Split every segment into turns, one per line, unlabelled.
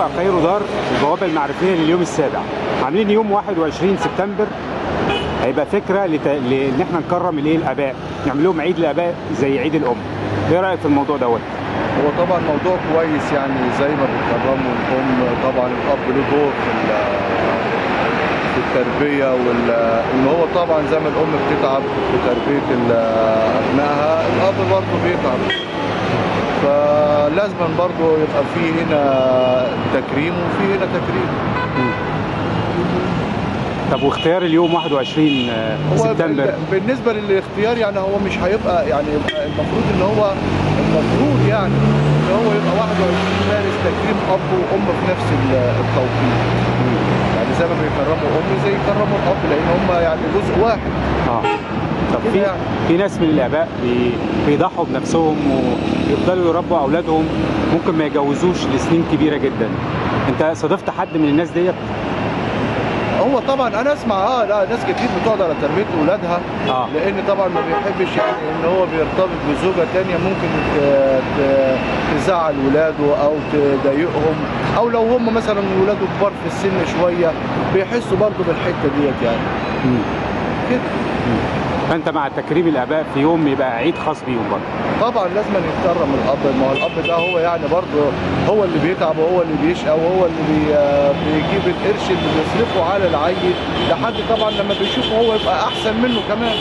موقع خير ودار البوابه المعرفيه لليوم السابع عاملين يوم 21 سبتمبر هيبقى فكره لت... لان احنا نكرم الايه الاباء نعمل لهم عيد الاباء زي عيد الام ايه رايك في الموضوع دوت
هو طبعا موضوع كويس يعني زي ما بيكرموا الام طبعا الاب له دور في ال- في التربيه وال ان هو طبعا زي ما الام بتتعب في تربيه ال- ابنائها الاب برضه بيتعب فلازم برضه يبقى في هنا تكريم وفي هنا تكريم
طب واختيار اليوم 21
هو
سبتمبر
بال- بالنسبه للاختيار يعني هو مش هيبقى يعني يبقى المفروض ان هو المفروض يعني ان هو يبقى 21 مارس تكريم اب وام في نفس ال- التوقيت يعني زي ما بيكرموا ام زي يكرموا الاب لان هم يعني جزء واحد
اه طب في
كده يعني.
في ناس من الاباء بي... بيضحوا بنفسهم ويفضلوا يربوا اولادهم ممكن ما يجوزوش لسنين كبيره جدا انت صادفت حد من الناس ديت
هو طبعا انا اسمع اه لا ناس كتير بتقعد على تربيه اولادها
اه
لان طبعا ما بيحبش يعني ان هو بيرتبط بزوجه تانية ممكن ت- ت- تزعل ولاده او تضايقهم او لو هم مثلا ولاده كبار في السن شويه بيحسوا برضه بالحته ديت يعني
مم.
كده
فانت مع تكريم الاباء في يوم يبقى عيد خاص بيهم برضه
طبعا لازم يتكرم الاب ما هو الاب ده هو يعني برضه هو اللي بيتعب وهو اللي بيشقى وهو اللي بي بيجيب القرش اللي بيصرفه على العيل لحد طبعا لما بيشوفه هو يبقى احسن منه كمان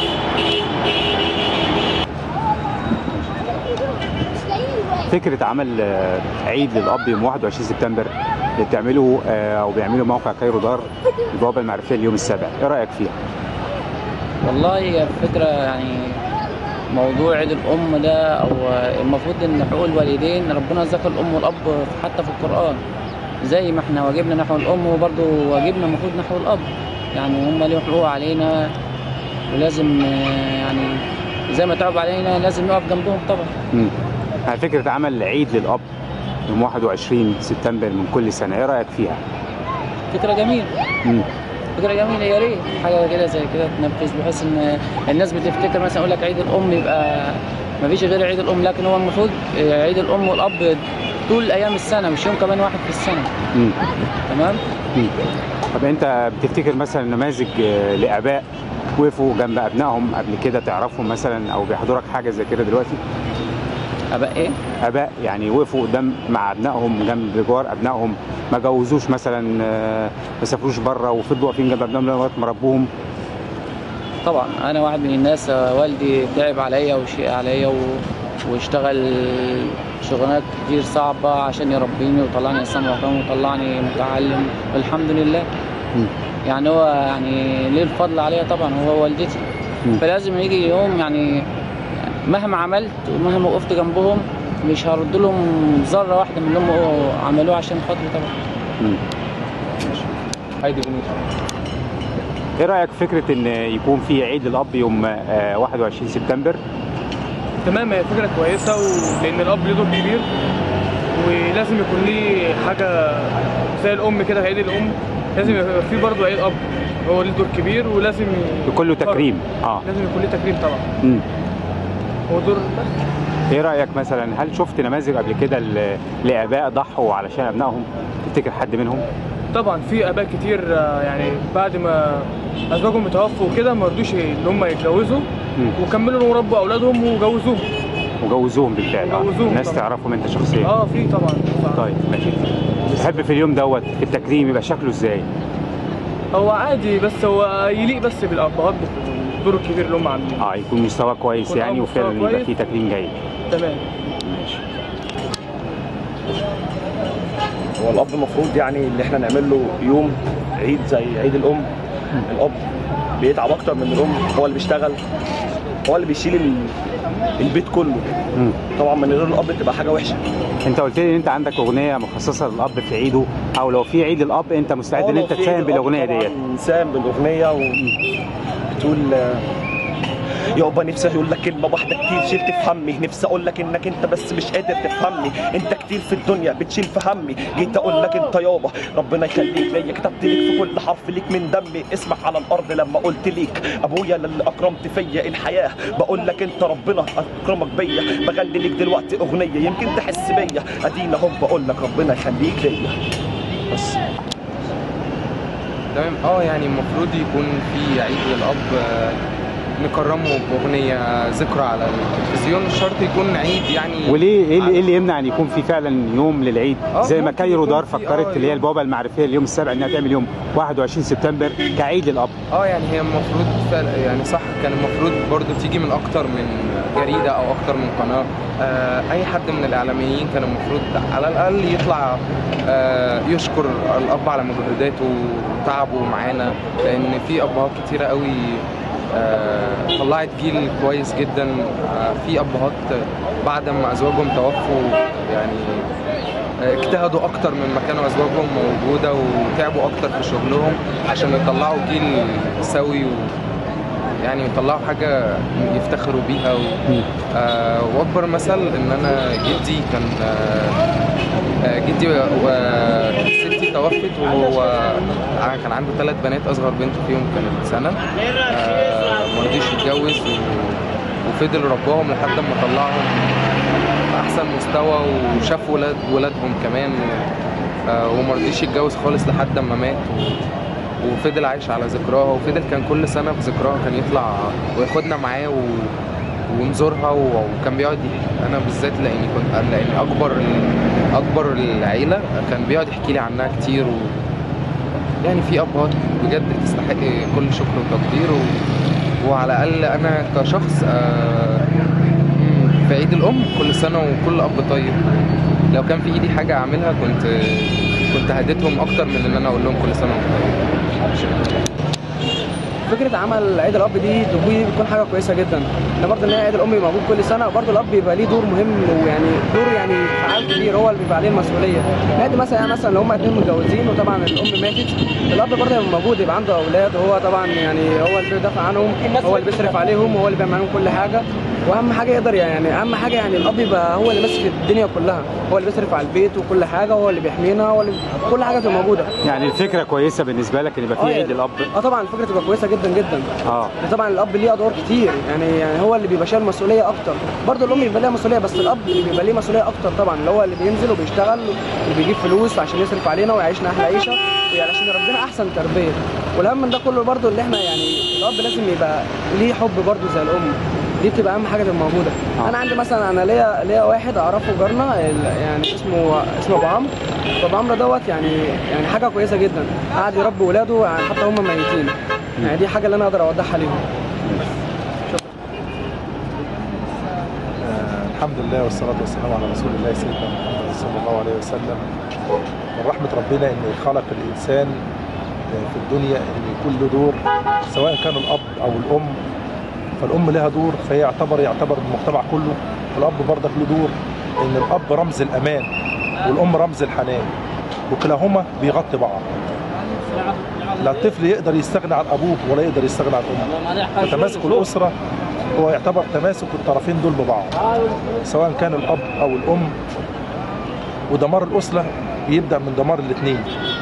فكره عمل آه، عيد للاب يوم 21 سبتمبر اللي بتعمله آه، او بيعملوا موقع كايرو دار البوابه المعرفيه اليوم السابع ايه رايك فيها
والله هي فكرة يعني موضوع عيد الأم ده أو المفروض إن حقوق الوالدين ربنا ذكر الأم والأب حتى في القرآن زي ما احنا واجبنا نحو الأم وبرضه واجبنا المفروض نحو الأب يعني هم ليهم حقوق علينا ولازم آه، يعني زي ما تعب علينا لازم نقف جنبهم طبعا
مم. على فكره عمل عيد للاب يوم 21 سبتمبر من كل سنه ايه رايك فيها
فكرة جميلة
مم.
فكرة جميلة يا ريت حاجة كده زي كده تنفذ بحيث إن الناس بتفتكر مثلا يقول لك عيد الأم يبقى مفيش غير عيد الأم لكن هو المفروض عيد الأم والأب طول أيام السنة مش يوم كمان واحد في السنة
مم.
تمام؟
مم. طب انت بتفتكر مثلا نماذج آه، لاباء وقفوا جنب ابنائهم قبل كده تعرفهم مثلا او بيحضرك حاجه زي كده دلوقتي
أبقى إيه؟
اباء يعني وقفوا قدام مع ابنائهم جنب جوار ابنائهم ما جوزوش مثلا آه، ما سافروش بره وفضلوا واقفين جنب ابنائهم لغايه ما ربوهم
طبعا أنا واحد من الناس آه، والدي تعب عليا وشيء عليا و... واشتغل شغلانات كتير صعبة عشان يربيني وطلعني إنسان محترم وطلعني متعلم والحمد لله
مم.
يعني هو يعني ليه الفضل عليا طبعا هو والدتي
مم.
فلازم يجي يوم يعني مهما عملت ومهما وقفت جنبهم مش هرد لهم ذره واحده من اللي هم عملوه عشان خاطري طبعا
مم.
هايدي بنيت
ايه رايك في فكره ان يكون في عيد للاب يوم آه، 21 سبتمبر
تمام هي فكره كويسه ولان الاب له دور كبير ولازم يكون ليه حاجه زي الام كده في عيد الام لازم يبقى في برضه عيد اب هو ليه دور كبير ولازم ي-
يكون له تكريم اه
لازم يكون ليه تكريم طبعا
مم.
هو دور
ايه رايك مثلا هل شفت نماذج قبل كده ل- لاباء ضحوا علشان ابنائهم تفتكر حد منهم
طبعا في اباء كتير آه، يعني بعد ما ازواجهم اتوفوا وكده ما رضوش ان هم يتجوزوا
مم.
وكملوا وربوا اولادهم وجوزوهم
وجوزوهم بالفعل آه.
وجوزوهم
ناس
طبعا.
تعرفهم انت شخصيا
اه في طبعا
طيب ماشي تحب في اليوم دوت التكريم يبقى شكله ازاي
هو عادي بس هو يليق بس بالابهات بالدور الكبير اللي هم عاملينه
اه يكون مستوى كويس
يكون
يعني
آه
وفعلا
مستوى
يبقى
كويس.
فيه تكريم جيد
تمام
ماشي
هو الاب المفروض يعني اللي احنا نعمل له يوم عيد زي عيد الام الاب بيتعب اكتر من الام هو اللي بيشتغل هو اللي بيشيل ال- البيت كله
مم.
طبعا من غير الاب تبقى حاجه وحشه
انت قلت لي ان انت عندك اغنيه مخصصه للاب في عيده او لو في عيد الاب انت مستعد ان
هو
انت
لو في
تساهم
عيد
بالاغنيه
الأب
ديت
طبعاً نساهم بالاغنيه وبتقول آه، يابا نفسي اقول لك كلمه واحده كتير شلت في همي نفسي اقول لك انك انت بس مش قادر تفهمني انت كتير في الدنيا بتشيل في همي جيت اقول لك انت يابا ربنا يخليك ليا كتبت ليك في كل حرف ليك من دمي اسمع على الارض لما قلت ليك ابويا اللي اكرمت فيا الحياه بقول لك انت ربنا اكرمك بيا بغني ليك دلوقتي اغنيه يمكن تحس بيا ادينا اهو بقول لك ربنا يخليك ليا
بس تمام اه يعني المفروض يكون في عيد للاب آه، نكرمه باغنيه ذكرى على التلفزيون مش شرط يكون عيد يعني
وليه ايه اللي,
على-
إيه اللي يمنع ان يكون في فعلا يوم للعيد
آه،
زي ما
ممكن
كايرو
يكون
دار
في-
فكرت
آه،
اللي هي
يوم.
البوابه المعرفيه اليوم السابع انها تعمل يوم 21 سبتمبر كعيد للاب
اه يعني هي المفروض فعلا يعني صح كان المفروض برضو تيجي من اكتر من جريده او اكتر من قناه آه اي حد من الاعلاميين كان المفروض على الاقل يطلع آه يشكر الاب على مجهوداته وتعبه معانا لان في ابهات كتيره قوي آه طلعت جيل كويس جدا آه في ابهات بعد ما ازواجهم توفوا يعني اجتهدوا اكتر مما كانوا ازواجهم موجوده وتعبوا اكتر في شغلهم عشان يطلعوا جيل سوي و يعني يطلعوا حاجه يفتخروا بيها و... آه واكبر مثل ان انا جدي كان آه آه، جدي و- و- ستي توفت وهو آه، كان عنده ثلاث بنات اصغر بنت فيهم كانت سنه آه، ما رضيش يتجوز و... وفضل رباهم لحد ما طلعهم في احسن مستوى وشاف ولاد ولادهم كمان و... آه، وما رضيش يتجوز خالص لحد ما مات و... وفضل عايش على ذكراها وفضل كان كل سنه في ذكراها كان يطلع وياخدنا معاه و... ونزورها و... وكان بيقعد ي- انا بالذات لاني كنت لاني اكبر اكبر العيله كان بيقعد يحكي لي عنها كتير و... يعني في ابهات بجد تستحق كل شكر وتقدير و... وعلى الاقل انا كشخص آه، مم، في عيد الام كل سنه وكل اب طيب لو كان في ايدي حاجه اعملها كنت كنت هديتهم اكتر من ان انا اقول لهم كل سنه وانتم طيب
فكره عمل عيد الاب دي دي بتكون حاجه كويسه جدا ان برضه ان هي عيد الام بيبقى موجود كل سنه وبرضه الاب بيبقى ليه دور مهم ويعني دور يعني فعال كبير هو اللي بيبقى عليه المسؤوليه نادي مثلا يعني مثلا لو هما اتنين متجوزين وطبعا الام ماتت الاب برضه يبقى موجود يبقى عنده اولاد وهو طبعا يعني هو اللي بيدافع عنهم هو اللي بيصرف عليهم وهو اللي بيعمل لهم كل حاجه واهم حاجه يقدر يعني اهم حاجه يعني الاب يبقى هو اللي ماسك الدنيا كلها هو اللي بيصرف على البيت وكل حاجه هو اللي بيحمينا هو اللي كل حاجه تبقى موجوده
يعني الفكره كويسه بالنسبه لك ان يبقى في
آه،
عيد
يعني-
للاب
اه طبعا الفكره تبقى كويسه جدا جدا
اه
طبعا الاب ليه ادوار كتير يعني يعني هو اللي بيبقى شايل مسؤوليه اكتر برضه الام بيبقى ليها مسؤوليه بس الاب اللي بيبقى ليه مسؤوليه اكتر طبعا اللي هو اللي بينزل وبيشتغل وبيجيب فلوس عشان يصرف علينا ويعيشنا احلى عيشه ويعني عشان يربينا احسن تربيه والاهم من ده كله برضه اللي احنا يعني الاب لازم يبقى ليه حب برضه زي الام دي بتبقى اهم حاجه تبقى موجوده
آه.
انا عندي مثلا انا ليا ليا واحد اعرفه جارنا ال- يعني اسمه اسمه ابو عمرو فابو عمرو دوت يعني يعني حاجه كويسه جدا قاعد يربي ولاده يعني حتى هم ميتين يعني دي حاجه اللي انا اقدر اوضحها ليهم
آه، الحمد لله والصلاة والسلام على رسول الله سيدنا محمد صلى الله عليه وسلم من رحمة ربنا إن خلق الإنسان آه، في الدنيا إن يكون له دور سواء كان الأب أو الأم فالأم لها دور فهي يعتبر يعتبر المجتمع كله والأب برضك له دور إن الأب رمز الأمان والأم رمز الحنان وكلاهما بيغطي بعض لا الطفل يقدر يستغنى عن أبوه ولا يقدر يستغنى عن أمه فتماسك الأسرة هو يعتبر تماسك الطرفين دول ببعض سواء كان الأب أو الأم ودمار الأسرة بيبدأ من دمار الاثنين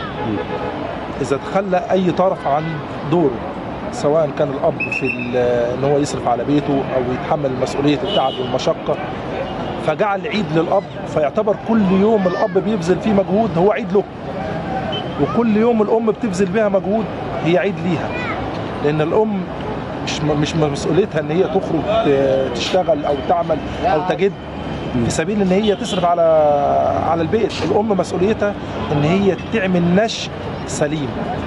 إذا تخلى أي طرف عن دوره سواء كان الأب في ال- إن هو يصرف على بيته أو يتحمل مسؤولية التعب والمشقة فجعل عيد للأب فيعتبر كل يوم الأب بيبذل فيه مجهود هو عيد له وكل يوم الأم بتبذل بيها مجهود هي عيد ليها لأن الأم مش مش مسؤوليتها ان هي تخرج ت- تشتغل او تعمل او تجد في سبيل ان هي تصرف على على البيت الام مسؤوليتها ان هي تعمل نشء سليم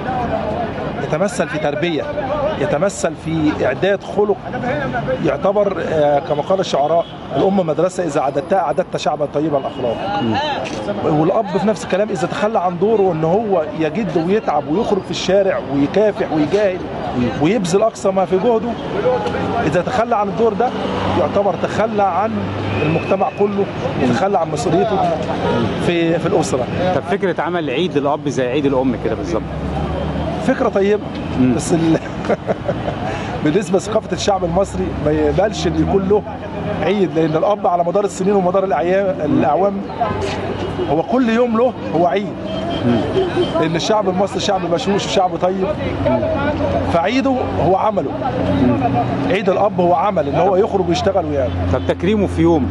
يتمثل في تربيه يتمثل في اعداد خلق يعتبر آه، كما قال الشعراء الام مدرسه اذا عددتها اعددت شعبا طيب الاخلاق والاب في نفس الكلام اذا تخلى عن دوره ان هو يجد ويتعب ويخرج في الشارع ويكافح ويجاهد ويبذل اقصى ما في جهده اذا تخلى عن الدور ده يعتبر تخلى عن المجتمع كله وتخلى عن مسؤوليته في في الاسره
طب فكره عمل عيد للاب زي عيد الام كده بالظبط
فكره طيبه
مم.
بس ال... بالنسبه لثقافه الشعب المصري ما يقبلش ان يكون له عيد لان الاب على مدار السنين ومدار الاعيام الاعوام هو كل يوم له هو عيد لان الشعب المصري شعب بشوش وشعب طيب فعيده هو عمله عيد الاب هو عمل ان هو يخرج ويشتغل ويعمل
طب تكريمه في يوم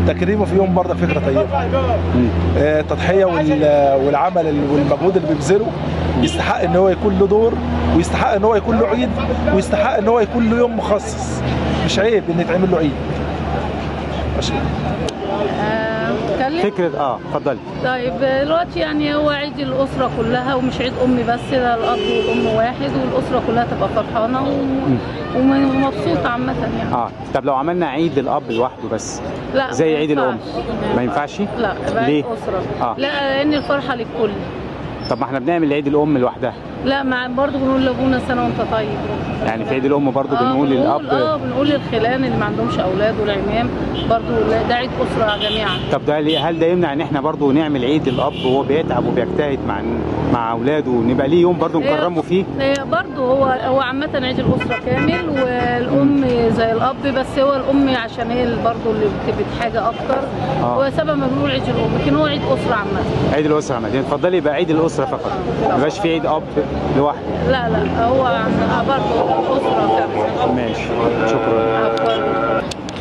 تكريمه في يوم برضه فكره طيبه
مم.
آه، التضحيه وال- والعمل ال- والمجهود اللي بيبذله يستحق ان هو يكون له دور ويستحق ان هو يكون له عيد ويستحق ان هو يكون له يوم مخصص مش عيب ان يتعمل له عيد ماشي
آه، اتكلم
فكره اه اتفضلي
طيب دلوقتي يعني هو عيد الاسره كلها ومش عيد امي بس ده الاب والام واحد والاسره كلها تبقى فرحانه و... ومبسوطه عامه يعني
اه طب لو عملنا عيد الاب لوحده بس
لا
زي
ما
عيد الام
ينفعش.
ما ينفعش
لا يبقى
ليه
عيد اسره
آه.
لا لان الفرحه للكل
طب ما احنا بنعمل عيد الام لوحدها
لا مع برضه بنقول لابونا سنه وانت طيب
يعني في عيد الام برضو بنقول للاب
اه بنقول للخلان اللي ما عندهمش اولاد والعمام برضه لا، ده عيد اسره جميعا
طب ده ليه هل ده يمنع ان احنا برضو نعمل عيد الاب وهو بيتعب وبيجتهد مع مع اولاده ونبقى ليه يوم برضو
هي-
نكرمه فيه
هي برضه هو هو عامة عيد الأسرة كامل والأم زي الأب بس هو الأم عشان هي اللي برضه اللي بتبت حاجة أكتر
آه.
هو سبب ما بنقول عيد الأم لكن هو عيد أسرة عامة
عيد الاسره عماد اتفضلي يبقى عيد الاسره فقط ما يبقاش في عيد اب لوحده
لا لا هو عن- برضه أسرة كاملة
ماشي شكرا
عفواً.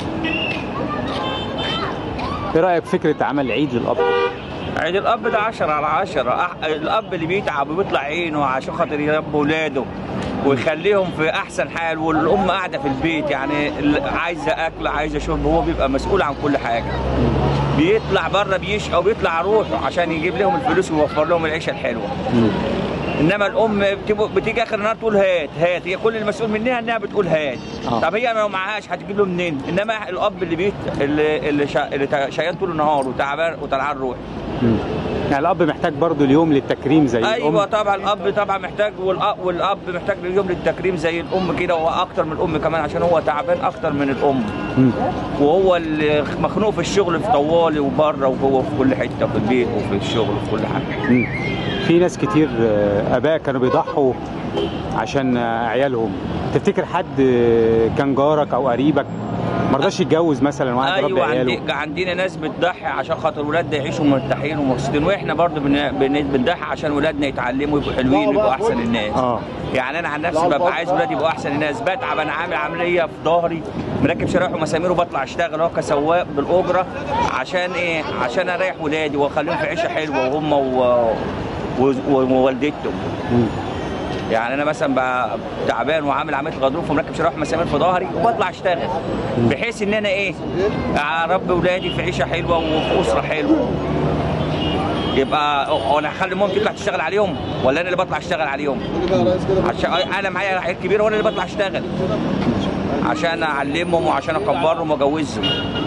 ايه رايك في فكره عمل عيد للاب
عيد الاب ده 10 على 10 أح- الاب اللي بيتعب وبيطلع عينه عشان خاطر يربي ولاده ويخليهم في احسن حال والام قاعده في البيت يعني ال- عايزه اكل عايزه شرب هو بيبقى مسؤول عن كل حاجه بيطلع بره بيشقى وبيطلع روحه عشان يجيب لهم الفلوس ويوفر لهم العيشه الحلوه انما الام بتبقى- بتيجي اخر النهار تقول هات هات هي كل المسؤول منها انها بتقول هات
آه.
طب هي لو معهاش هتجيب له منين انما الاب اللي بيت اللي اللي, شا... اللي تا- شقيان طول النهار وتعبان وطلعان روح
يعني الاب محتاج برضو اليوم للتكريم زي
ايوه
الام
طبعا الاب طبعا محتاج والاب, والاب محتاج اليوم للتكريم زي الام كده واكتر من الام كمان عشان هو تعبان اكتر من الام
مم.
وهو اللي مخنوق في الشغل في طوالي وبره وجوه في كل حته في البيت وفي الشغل وفي كل حاجه
مم. في ناس كتير آه، اباء كانوا بيضحوا عشان آه، عيالهم تفتكر حد آه، كان جارك او قريبك ما رضاش يتجوز مثلا وقعد يربي
ايوه
عياله
عندي عندنا ناس بتضحي عشان خاطر ولادنا يعيشوا مرتاحين ومبسوطين واحنا برضه بن- بن- بنضحي عشان ولادنا يتعلموا يبقوا حلوين ويبقوا احسن الناس
اه
يعني انا عن نفسي ببقى عايز ولادي يبقوا احسن الناس بتعب انا عامل عمليه في ظهري مركب شرايح ومسامير وبطلع اشتغل اهو كسواق بالاجره عشان ايه عشان اريح ولادي واخليهم في عيشه حلوه وهم و... و... ووالدتهم
مم.
يعني انا مثلا بقى تعبان وعامل عمليه غضروف ومركب شرايح مسامير في ظهري وبطلع اشتغل بحيث ان انا ايه اربي ولادي في عيشه حلوه وفي اسره حلوه يبقى هو انا هخلي ماما تطلع تشتغل عليهم ولا انا اللي بطلع اشتغل عليهم عشان انا معايا عيال كبيره وانا اللي بطلع اشتغل عشان اعلمهم وعشان اكبرهم واجوزهم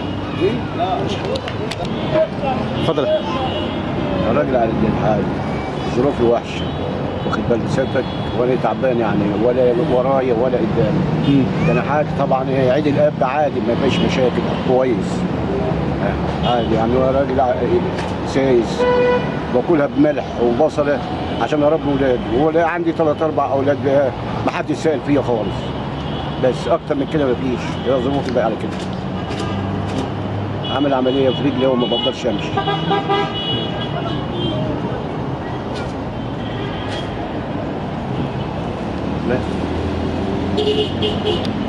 اتفضل
يا راجل على قد الحال ظروفي وحشه واخد بالك سيادتك ولا تعبان يعني ولا ورايا ولا قدامي
مم.
ده انا حاجه طبعا هي عيد الاب عادي ما فيش مشاكل كويس آه، عادي يعني هو راجل ع- سايس باكلها بملح وبصله عشان اربي ولاد ولا عندي ثلاث اربع اولاد بقى ما حدش سائل فيا خالص بس اكتر من كده ما فيش هي ظروفي بقى على كده عامل عمليه في رجلي وما بقدرش امشي بس